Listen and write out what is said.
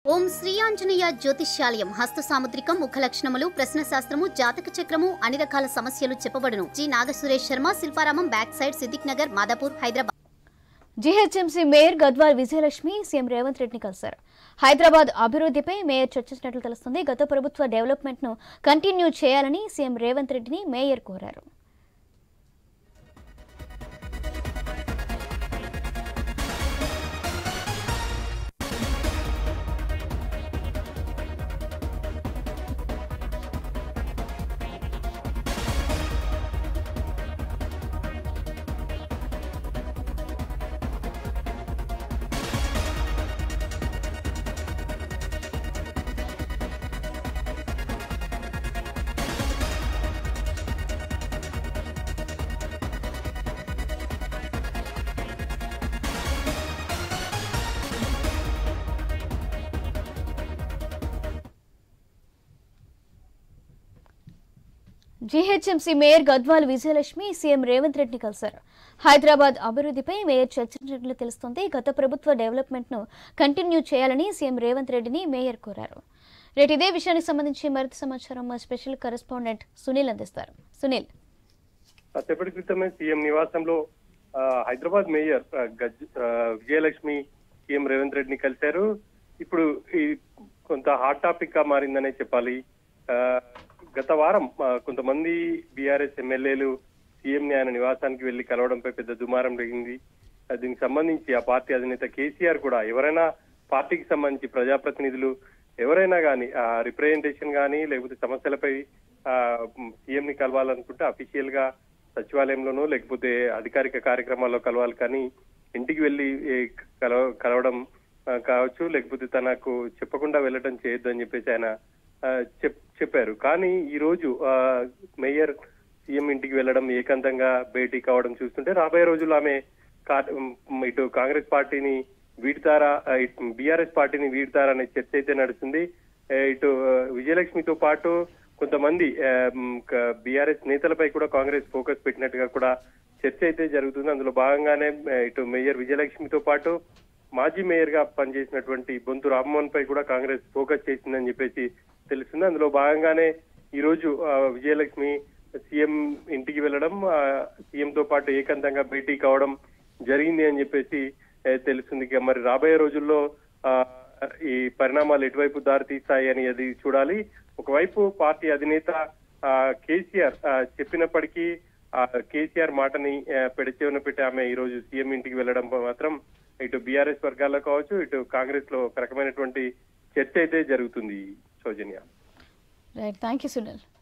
ఓం శ్రీ ఆంజనేయ జ్యోతిష్యాలయం హస్త సాముద్రికం ముఖ లక్షణములు ప్రశ్న శాస్త్రము జాతక చక్రము అన్ని రకాల సమస్యలు చెప్పబడును G Nagasuresh Sharma Shilparamam back side Siddiq Nagar Madhapur Hyderabad GHMC mayor Gadwal Vijayalakshmi CM Revanth రెడ్డిని కలిశారు హైదరాబాద్ అభివృద్ధిపై మేయర్ చర్చించినట్లు తెలుస్తుంది గత ప్రభుత్వ డెవలప్మెంట్ ను కంటిన్యూ చేయాలని సీఎం రేవంత్ రెడ్డిని మేయర్ కోరారు GHMC mayor Gadwal Vijayalakshmi CM Revanth రెడ్డిని కలిశారు హైదరాబాద్ అభివృద్ధిపై మేయర్ చర్చించినట్లు తెలుస్తుంది గత ప్రభుత్వ డెవలప్మెంట్ ను కంటిన్యూ చేయాలని సీఎం రేవంత్ రెడ్డిని మేయర్ కోరారు రేటు ఇదే విషయానికి సంబంధించి మరింత సమాచారం మా స్పెషల్ కరెస్పాండెంట్ సునీల్ అందిస్తారు సునీల్ కాసేపటి క్రితమే సీఎం నివాసంలో ఆ, హైదరాబాద్ మేయర్ ఆ, గజ్ ఆ, విజయలక్ష్మి సీఎం రేవంత్ రెడ్డిని కలిశారు ఇప్పుడు ఈ కొంత హాట్ టాపిక్ గా మారిందనే చెప్పాలి ఆ, గత వారం ఆ, కొంతమంది బీఆర్ఎస్ ఎమ్మెల్యేలు సీఎం ని ఆయన నివాసానికి వెళ్లి కలవడంపై పెద్ద దుమారం జరిగింది ఆ, దీనికి సంబంధించి ఆ పార్టీ అధినేత కేసీఆర్ కూడా ఎవరైనా పార్టీకి సంబంధించి ప్రజాప్రతినిధులు ఎవరైనా కానీ రిప్రజెంటేషన్ కానీ లేకపోతే సమస్యలపై సీఎం ని కలవాలనుకుంటే అఫీషియల్ గా సచివాలయంలోనో లేకపోతే అధికారిక కార్యక్రమాల్లో కలవాలి కానీ ఇంటికి వెళ్లి ఏ, కలవ కలవడం ఆ, కావచ్చు లేకపోతే తనకు చెప్పకుండా వెళ్ళడం చేయొద్దు అని చెప్పేసి ఆయన ఆ, చెప్ చెప్పారు కానీ ఈ రోజు ఆ, మేయర్ సీఎం ఇంటికి వెళ్ళడం ఏకాంతంగా భేటీ కావడం చూస్తుంటే రాబోయే రోజుల్లో ఆమె కా- ఉమ్, ఇటు కాంగ్రెస్ పార్టీని వీడతారా ఆ, ఇటు బీఆర్ఎస్ పార్టీని వీడతారా అనే చర్చ అయితే నడుస్తుంది ఆ, ఇటు ఆ, విజయలక్ష్మితో పాటు కొంతమంది బీఆర్ఎస్ నేతలపై కూడా కాంగ్రెస్ ఫోకస్ పెట్టినట్టుగా కూడా చర్చ అయితే జరుగుతుంది అందులో భాగంగానే ఆ, ఇటు మేయర్ విజయలక్ష్మితో పాటు మాజీ మేయర్ గా పనిచేసినటువంటి బొంతు రామ్మోహన్ పై కూడా కాంగ్రెస్ ఫోకస్ చేసిందని చెప్పేసి తెలుస్తుంది అందులో భాగంగానే ఈ రోజు ఆ, విజయలక్ష్మి సీఎం ఇంటికి వెళ్ళడం సీఎం తో పాటు ఏకాంతంగా భేటీ కావడం జరిగింది అని చెప్పేసి ఆ, తెలుస్తుంది ఇక మరి రాబోయే రోజుల్లో ఆ, ఈ పరిణామాలు ఎటువైపు దారి తీస్తాయి అని అది చూడాలి ఒకవైపు పార్టీ అధినేత ఆ, కేసీఆర్ ఆ, చెప్పినప్పటికీ ఆ కేసీఆర్ మాటని ఆ, పెడచెవిన పెట్టి ఆమె ఈ రోజు సీఎం ఇంటికి వెళ్ళడం మాత్రం ఇటు బీఆర్ఎస్ వర్గాల్లో కావచ్చు ఇటు కాంగ్రెస్ లో ఒక రకమైనటువంటి చర్చ అయితే జరుగుతుంది Soujanya right thank you Sunil